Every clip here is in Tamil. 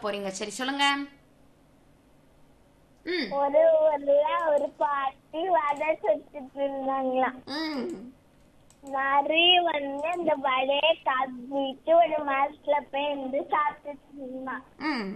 போறீங்க சரி சொல்லுங்க ம் ஒரு ஊர்ல ஒரு பாட்டி வடை சுட்டுட்டு இருந்தாங்களாம் ம் நிறைய வந்து அந்த வடையை கவிட்டு ஒரு மரத்துல போய் இருந்து சாப்பிட்டுட்டு இருந்தான் ம்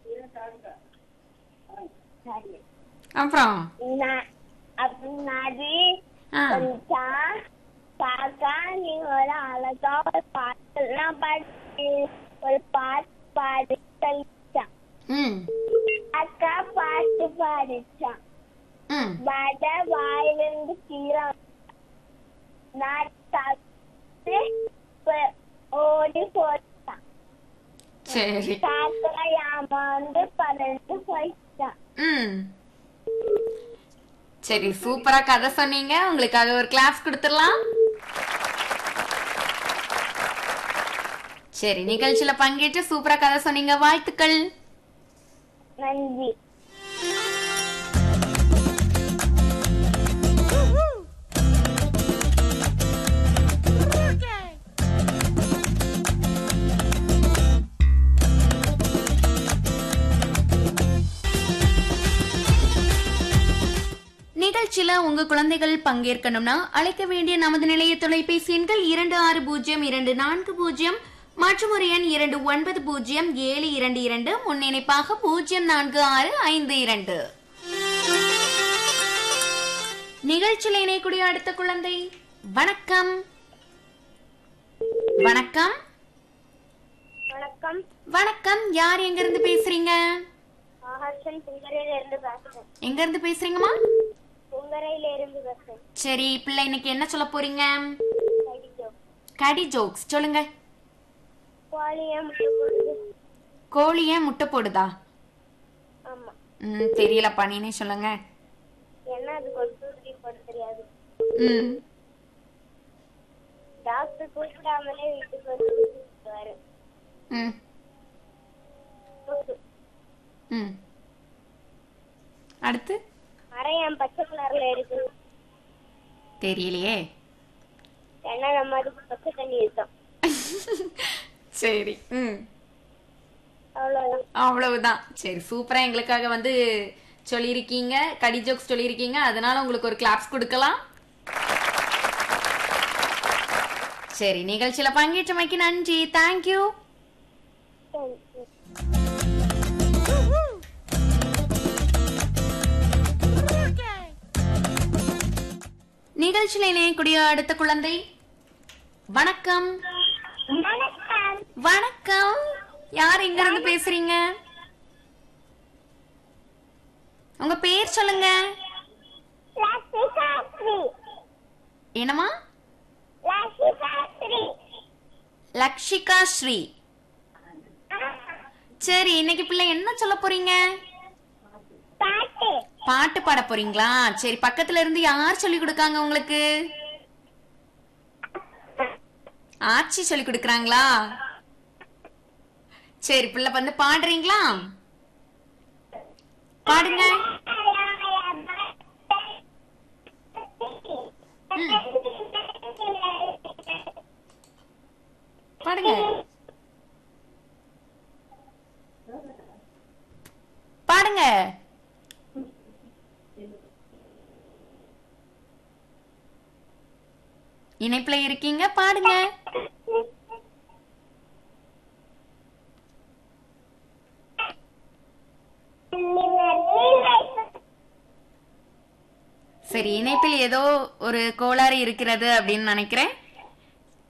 அப்புறம் ந- அப்ப நிறைய ஆ கொஞ்சம் காக்கா நீ ஒரு அழகா ஒரு பாட்டுலாம் பாடி ஒரு பாட்டு பாடி கழிச்சான் ம் அக்கா பாட்டு பாடிச்சான் ம் வடை வாயிலிருந்து கீழே நான் சாப்பிட்டு ப- ஓடி போட்டான் சரி காக்கா ஏமாந்து பறந்து போயிட்டான் ம் சரி சூப்பரா கதை சொன்னீங்க உங்களுக்காக ஒரு கிளாஸ் கொடுத்துடலாம் சரி நிகழ்ச்சியில பங்கேற்று சூப்பரா கதை சொன்னீங்க வாழ்த்துக்கள் நன்றி நிகழ்ச்சியில உங்க குழந்தைகள் பங்கேற்கணும்னா அழைக்க வேண்டிய நமது நிலைய தொலைபேசி எண்கள் இரண்டு ஆறு பூஜ்ஜியம் இரண்டு நான்கு பூஜ்ஜியம் மற்றும் ஒரு எண் இரண்டு ஒன்பது பூஜ்ஜியம் ஏழு இரண்டு இரண்டு முன்னிணைப்பாக பூஜ்ஜியம் நான்கு ஆறு ஐந்து இரண்டு நிகழ்ச்சியில் இணையக்கூடிய அடுத்த குழந்தை வணக்கம் வணக்கம் வணக்கம் வணக்கம் யார் எங்க இருந்து பேசுறீங்க ஹர்ஷன் புங்கரையில இருந்து பேசுறேன் எங்க இருந்து பேசுறீங்கம்மா புங்கரையில இருந்து பேசுறேன் சரி பிள்ளை இன்னைக்கு என்ன சொல்ல போறீங்க கடிதம் கடி ஜோக்ஸ் சொல்லுங்க கோழியை முட்டை போடுது கோழி ஏன் முட்டை போடுதா ஆமா ம் தெரியலப்பா நீனே சொல்லுங்க என்ன அது கொசூசி போட தெரியாது ம் டாக்டர் கூப்பிடாமலே வீட்டுக்கு வந்து கூப்பிட்டுவாரு ம் ம் அடுத்து மரம் பச்சை கலர்ல இருக்கு தெரியலையே ஏன்னா நம்ம அதுக்கு பச்சை தண்ணி இருக்கோம் சரி ம் அவ்வளவுதான் அவ்வளவுதான் சரி சூப்பரா எங்களுக்காக வந்து சொல்லியிருக்கீங்க கடி ஜோக்ஸ் சொல்லியிருக்கீங்க அதனால உங்களுக்கு ஒரு கிளாப்ஸ் கொடுக்கலாம் சரி நிகழ்ச்சியில பங்கேற்றமைக்கு நன்றி தேங்க்யூ Thank you. நிகழ்ச்சியில இணையக்கூடிய அடுத்த குழந்தை வணக்கம் வணக்கம் வணக்கம் யார் எங்க இருந்து பேசுறீங்க உங்க பேர் சொல்லுங்க லட்சுகாஸ்ரீ என்னமா லட்சுகாஸ்ரீ லக்ஷிகா ஸ்ரீ சரி இன்னைக்கு பிள்ளை என்ன சொல்ல போறீங்க பாட்டு பாட்டு பாட போறீங்களா சரி பக்கத்துல இருந்து யார் சொல்லி கொடுக்காங்க உங்களுக்கு ஆச்சி சொல்லி கொடுக்கறாங்களா சரி பிள்ளை வந்து பாடுறீங்களா பாடுங்க பாடுங்க பாடுங்க இணைப்புல இருக்கீங்க பாடுங்க சரி இணைப்பில் ஏதோ ஒரு கோளாறு இருக்கிறது அப்படின்னு நினைக்கிறேன்